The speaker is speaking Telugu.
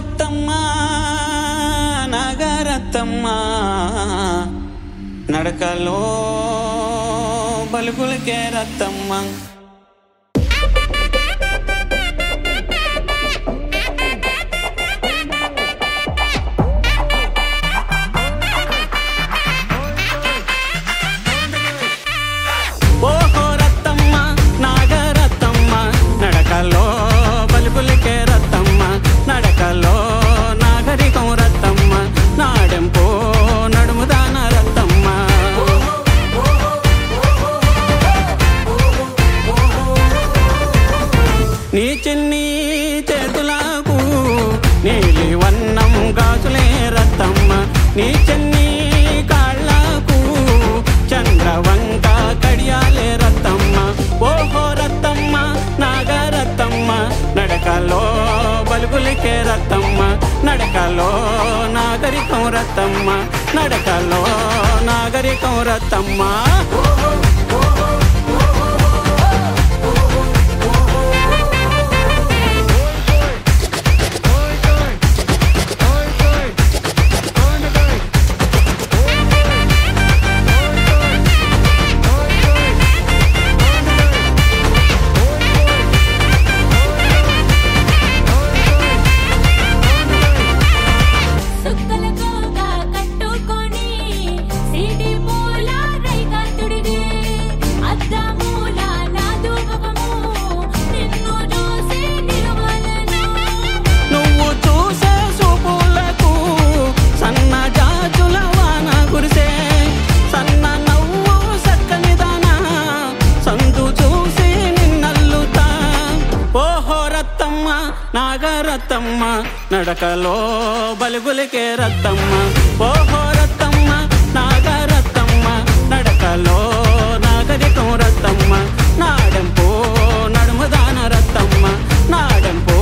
రత్తమ్మ నగరత్తమ్మ నడకలో బలుగులకే రత్తమ్మ ఓహో రత్తమ్మ నాగరత్తమ్మ నడకలో బలుబులికే రత్తమ్మ నడకలో నాగరికం రత్తమ్మ నాడెంపో నడుముదాన రత్తమ్మ నీ చిన్ని చేతులకు నీలి వన్నం గాజులే రత్తమ్మ నీ చిన్ని కాళ్ళకు చంద్రవంక కడియాలే రత్తమ్మ ఓహో రత్తమ్మ నాగరత్తమ్మ నడకలో బలుగులికే రత్తమ్మ నడకలో నాగరికం రత్తమ్మ నడకలో నాగరికం రత్తమ్మ సుక్కలకోగా కట్టుకొని సిడి పూల రైకాంతుడివి అద్దమూల నాదు గమము నిన్ను చూసి నిలవలను నువ్వు చూసే చూపులకు సన్న జాజుల వాన కురిసే సన్న నవ్వు సక్కని దాన సందు చూసి నిన్నల్లుతా ఓహో రత్తమ్మ నాగరత్తమ్మ నడకలో బలుగులికే రత్తమ్మ ఓహో రత్తమ్మ నాగరత్తమ్మ నడకలో నాగరికం రత్తమ్మ నాడెంపో నడుముదాన రత్తమ్మ నాడెంపో